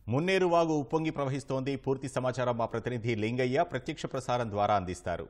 మున్నేరు వాగు ఉప్పొంగి ప్రవహిస్తోంది పూర్తి సమాచారం మా ప్రతినిధి లింగయ్య ప్రత్యక్ష ప్రసారం ద్వారా అందిస్తారు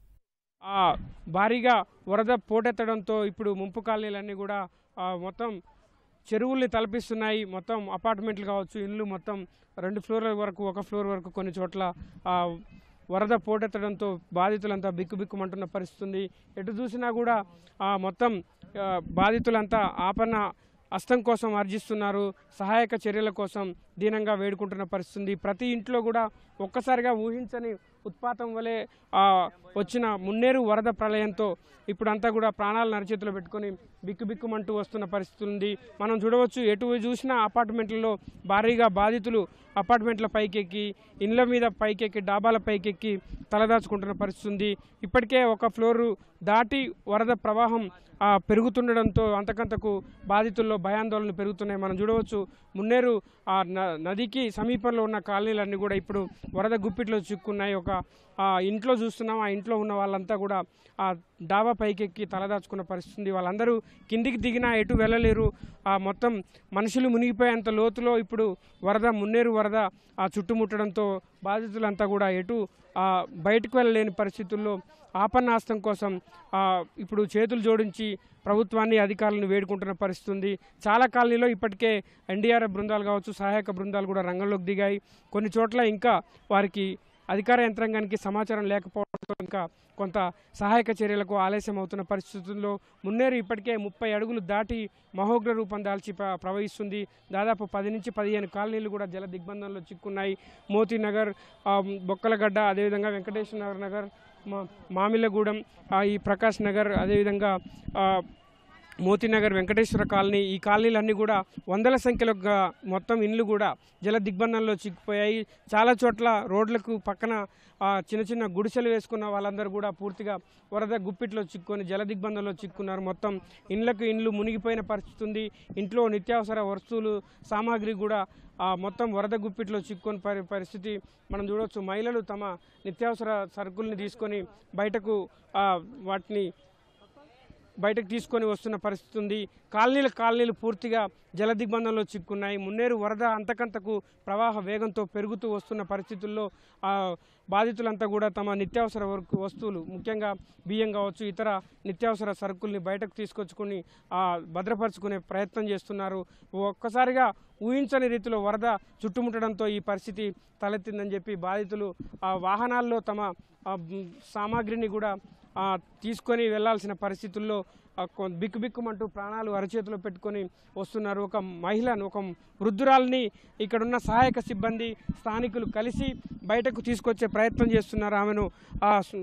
ఆ, భారీగా వరద పోటెత్తడంతో ఇప్పుడు ముంపు కాలనీలన్నీ కూడా ఆ, మొత్తం చెరువుల్ని తలపిస్తున్నాయి మొత్తం అపార్ట్మెంట్లు కావచ్చు ఇల్లు మొత్తం రెండు ఫ్లోర్ల వరకు ఒక ఫ్లోర్ వరకు కొన్ని చోట్ల ఆ, వరద పోటెత్తడంతో బాధితులంతా బిక్కుబిక్కుమంటున్న పరిస్థితి ఉంది ఎటు చూసినా కూడా ఆ, మొత్తం ఆ, బాధితులంతా ఆపన్న అస్తం కోసం ఆర్జిస్తున్నారు సహాయక చర్యల కోసం దీనంగా వేడుకుంటున్న పరిస్థితి ఉంది ప్రతి ఇంట్లో కూడా ఒక్కసారిగా ఊహించని ఉత్పాతం వలె ఆ, వచ్చిన మున్నేరు వరద ప్రళయంతో ఇప్పుడంతా కూడా ప్రాణాలను అరచేతిలో పెట్టుకొని బిక్కుబిక్కుమంటూ వస్తున్న పరిస్థితి ఉంది మనం చూడవచ్చు ఎటు చూసినా అపార్ట్మెంట్లలో భారీగా బాధితులు అపార్ట్మెంట్ల పైకెక్కి ఇండ్ల మీద పైకెక్కి డాబాల పైకెక్కి తలదాచుకుంటున్న పరిస్థితి ఉంది ఇప్పటికే ఒక ఫ్లోరు దాటి వరద ప్రవాహం ఆ, పెరుగుతుండడంతో అంతకంతకు బాధితుల్లో భయాందోళనలు పెరుగుతున్నాయి మనం చూడవచ్చు మున్నేరు ఆ న- నదికి సమీపంలో ఉన్న కాలనీలన్నీ కూడా ఇప్పుడు వరద గుప్పిట్లో చిక్కున్నాయి ఒక ఆ, ఇంట్లో చూస్తున్నాం ఆ ఇంట్లో ఉన్న వాళ్ళంతా కూడా ఆ డాబా పైకెక్కి తలదాచుకున్న పరిస్థితి ఉంది వాళ్ళందరూ కిందికి దిగినా ఎటు వెళ్ళలేరు ఆ మొత్తం మనుషులు మునిగిపోయేంత లోతులో ఇప్పుడు వరద మున్నేరు వరద ఆ చుట్టుముట్టడంతో బాధితులంతా కూడా ఎటు ఆ, బయటకు వెళ్ళలేని పరిస్థితుల్లో ఆపన్నాస్తం కోసం ఆ, ఇప్పుడు చేతులు జోడించి ప్రభుత్వాన్ని అధికారులను వేడుకుంటున్న పరిస్థితి ఉంది చాలా కాలనీలో ఇప్పటికే ఎన్డీఆర్ఎఫ్ బృందాలు కావచ్చు సహాయక బృందాలు కూడా రంగంలోకి దిగాయి కొన్ని చోట్ల ఇంకా వారికి అధికార యంత్రాంగానికి సమాచారం లేకపోవడంతో ఇంకా కొంత సహాయక చర్యలకు ఆలస్యం అవుతున్న పరిస్థితుల్లో మున్నేరు ఇప్పటికే ముప్పై అడుగులు దాటి మహోగ్ర రూపం దాల్చి ప్ర- ప్రవహిస్తుంది దాదాపు పది నుంచి పదిహేను కాలనీలు కూడా జల దిగ్బంధంలో చిక్కున్నాయి మోతీ నగర్ ఆ, బొక్కలగడ్డ అదేవిధంగా వెంకటేశ్వర నగర్ మా మామిళ్ళగూడెం ఆ, ఈ ప్రకాష్ నగర్ అదేవిధంగా ఆ, మోతీనగర్ వెంకటేశ్వర కాలనీ ఈ కాలనీలన్నీ కూడా వందల సంఖ్యలో గా- మొత్తం ఇండ్లు కూడా జల దిగ్బంధంలో చిక్కుపోయాయి చాలా చోట్ల రోడ్లకు పక్కన ఆ, చిన్న చిన్న గుడిసెలు వేసుకున్న వాళ్ళందరూ కూడా పూర్తిగా వరద గుప్పిట్లో చిక్కుకొని జల దిగ్బంధంలో చిక్కున్నారు మొత్తం ఇండ్లకు ఇండ్లు మునిగిపోయిన పరిస్థితి ఉంది ఇంట్లో నిత్యావసర వస్తువులు సామాగ్రి కూడా ఆ, మొత్తం వరద గుప్పిట్లో చిక్కుకొని పరి పరిస్థితి మనం చూడవచ్చు మహిళలు తమ నిత్యావసర సరుకుల్ని తీసుకొని బయటకు ఆ, వాటిని బయటకు తీసుకొని వస్తున్న పరిస్థితి ఉంది కాలనీలు కాలనీలు పూర్తిగా జల దిగ్బంధంలో చిక్కున్నాయి మున్నేరు వరద అంతకంతకు ప్రవాహ వేగంతో పెరుగుతూ వస్తున్న పరిస్థితుల్లో ఆ, బాధితులంతా కూడా తమ నిత్యావసర వరకు వస్తువులు ముఖ్యంగా బియ్యం కావచ్చు ఇతర నిత్యావసర సరుకుల్ని బయటకు తీసుకొచ్చుకొని ఆ, భద్రపరుచుకునే ప్రయత్నం చేస్తున్నారు ఒక్కసారిగా ఊహించని రీతిలో వరద చుట్టుముట్టడంతో ఈ పరిస్థితి తలెత్తిందని చెప్పి బాధితులు ఆ వాహనాల్లో తమ ఆ, మ్, సామాగ్రిని కూడా ఆ, తీసుకొని వెళ్ళాల్సిన పరిస్థితుల్లో ఆ, కొ- బిక్కుబిక్కుమంటూ ప్రాణాలు అరచేతిలో పెట్టుకొని వస్తున్నారు ఒక మహిళను ఒక వృద్ధురాల్ని ఇక్కడున్న సహాయక సిబ్బంది స్థానికులు కలిసి బయటకు తీసుకొచ్చే ప్రయత్నం చేస్తున్నారు ఆమెను ఆ సు-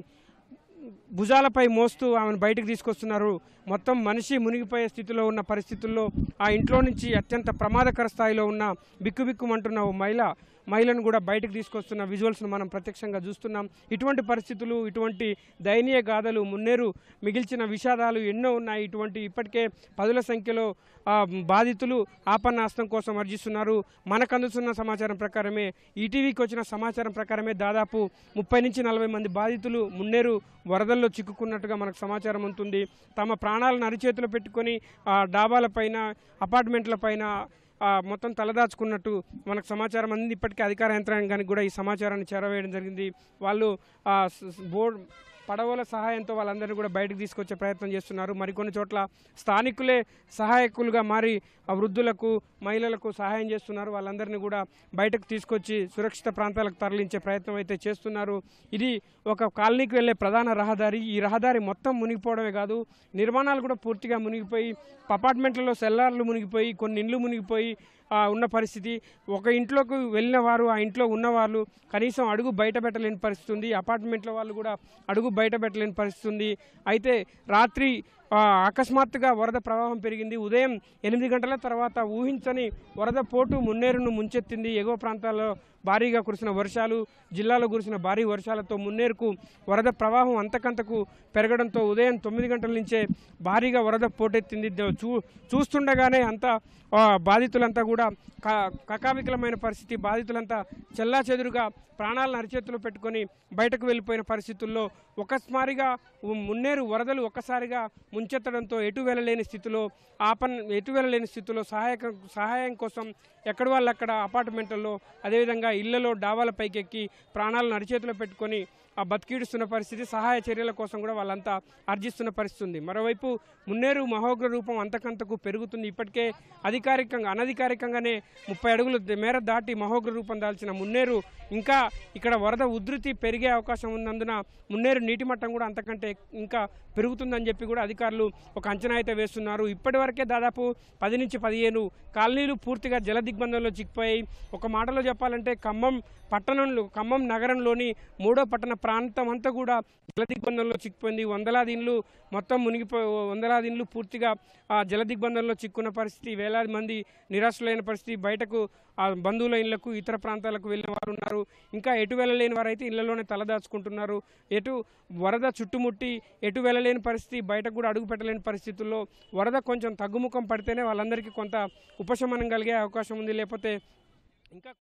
భుజాలపై మోస్తూ ఆమెను బయటకు తీసుకొస్తున్నారు మొత్తం మనిషి మునిగిపోయే స్థితిలో ఉన్న పరిస్థితుల్లో ఆ ఇంట్లో నుంచి అత్యంత ప్రమాదకర స్థాయిలో ఉన్న బిక్కుబిక్కుమంటున్న ఓ మహిళ మహిళను కూడా బయటకు తీసుకొస్తున్న విజువల్స్ను మనం ప్రత్యక్షంగా చూస్తున్నాం ఇటువంటి పరిస్థితులు ఇటువంటి దయనీయ గాథలు మున్నేరు మిగిల్చిన విషాదాలు ఎన్నో ఉన్నాయి ఇటువంటి ఇప్పటికే పదుల సంఖ్యలో ఆ, బాధితులు ఆపన్నాస్తం కోసం అర్జిస్తున్నారు మనకు అందుతున్న సమాచారం ప్రకారమే ఈటీవీకి వచ్చిన సమాచారం ప్రకారమే దాదాపు ముప్పై నుంచి నలభై మంది బాధితులు మున్నేరు వరదల్లో చిక్కుకున్నట్టుగా మనకు సమాచారం ఉంటుంది తమ ప్రాణాలను అరిచేతిలో పెట్టుకొని ఆ డాబాలపైన అపార్ట్మెంట్లపైన ఆ, మొత్తం తలదాచుకున్నట్టు మనకు సమాచారం అందింది ఇప్పటికే అధికార యంత్రాంగానికి కూడా ఈ సమాచారాన్ని చేరవేయడం జరిగింది వాళ్ళు ఆ, స- స- బోర్డు పడవల సహాయంతో వాళ్ళందరినీ కూడా బయటకు తీసుకొచ్చే ప్రయత్నం చేస్తున్నారు మరికొన్ని చోట్ల స్థానికులే సహాయకులుగా మారి ఆ వృద్ధులకు మహిళలకు సహాయం చేస్తున్నారు వాళ్ళందరినీ కూడా బయటకు తీసుకొచ్చి సురక్షిత ప్రాంతాలకు తరలించే ప్రయత్నం అయితే చేస్తున్నారు ఇది ఒక కాలనీకి వెళ్ళే ప్రధాన రహదారి ఈ రహదారి మొత్తం మునిగిపోవడమే కాదు నిర్మాణాలు కూడా పూర్తిగా మునిగిపోయి అపార్ట్మెంట్లలో సెల్లార్లు మునిగిపోయి కొన్ని ఇండ్లు మునిగిపోయి ఆ, ఉన్న పరిస్థితి ఒక ఇంట్లోకి వెళ్ళిన వారు ఆ ఇంట్లో ఉన్నవాళ్ళు కనీసం అడుగు బయట పెట్టలేని పరిస్థితి ఉంది అపార్ట్మెంట్ల వాళ్ళు కూడా అడుగు బయట పెట్టలేని పరిస్థితి ఉంది అయితే రాత్రి ఆ, అకస్మాత్తుగా వరద ప్రవాహం పెరిగింది ఉదయం ఎనిమిది గంటల తర్వాత ఊహించని వరద పోటు మున్నేరును ముంచెత్తింది ఎగువ ప్రాంతాల్లో భారీగా కురిసిన వర్షాలు జిల్లాలో కురిసిన భారీ వర్షాలతో మున్నేరుకు వరద ప్రవాహం అంతకంతకు పెరగడంతో ఉదయం తొమ్మిది గంటల నుంచే భారీగా వరద పోటెత్తింది ద- చూ చూస్తుండగానే అంతా ఆ, బాధితులంతా కూడా క- కకావికలమైన పరిస్థితి బాధితులంతా చెల్లా చెదురుగా ప్రాణాలను అరిచేతిలో పెట్టుకొని బయటకు వెళ్ళిపోయిన పరిస్థితుల్లో ఒకస్మారిగా ఉ- మున్నేరు వరదలు ఒక్కసారిగా ముంచె ముంచెత్తడంతో ఎటు వెళ్ళలేని స్థితిలో ఆపన్ ఎటు వెళ్ళలేని స్థితిలో సహాయక సహాయం కోసం ఎక్కడ వాళ్ళు అక్కడ అపార్ట్మెంట్లలో అదేవిధంగా ఇళ్లలో డాబాల పైకెక్కి ప్రాణాలను అరిచేతిలో పెట్టుకొని ఆ బతికిడుస్తున్న పరిస్థితి సహాయ చర్యల కోసం కూడా వాళ్ళంతా అర్జిస్తున్న పరిస్థితి ఉంది మరోవైపు మున్నేరు మహోగ్ర రూపం అంతకంతకు పెరుగుతుంది ఇప్పటికే అధికారికంగా అనధికారికంగానే ముప్పై అడుగుల ద- మేర దాటి మహోగ్ర రూపం దాల్చిన మున్నేరు ఇంకా ఇక్కడ వరద ఉధృతి పెరిగే అవకాశం ఉన్నందున మున్నేరు నీటి మట్టం కూడా అంతకంటే ఇంకా పెరుగుతుందని చెప్పి కూడా అధికారులు ఒక అంచనా అయితే వేస్తున్నారు ఇప్పటి వరకే దాదాపు పది నుంచి పదిహేను కాలనీలు పూర్తిగా జల దిగ్బంధంలో చిక్కిపోయాయి ఒక మాటలో చెప్పాలంటే ఖమ్మం పట్టణంలో ఖమ్మం నగరంలోని మూడో పట్టణ ప్రాంతం అంతా కూడా జల దిగ్బంధంలో చిక్కిపోయింది వందలాది ఇండ్లు మొత్తం మునిగిపో వందలాది ఇండ్లు పూర్తిగా ఆ జల దిగ్బంధంలో చిక్కున్న పరిస్థితి వేలాది మంది నిరాశలైన పరిస్థితి బయటకు ఆ బంధువుల ఇళ్లకు ఇతర ప్రాంతాలకు వెళ్ళిన వారు ఉన్నారు ఇంకా ఎటు వెళ్ళలేని వారైతే ఇళ్లలోనే తలదాచుకుంటున్నారు ఎటు వరద చుట్టుముట్టి ఎటు వెళ్ళలేని పరిస్థితి బయటకు కూడా అడుగు పెట్టలేని పరిస్థితుల్లో వరద కొంచెం తగ్గుముఖం పడితేనే వాళ్ళందరికీ కొంత ఉపశమనం కలిగే అవకాశం ఉంది లేకపోతే ఇంకా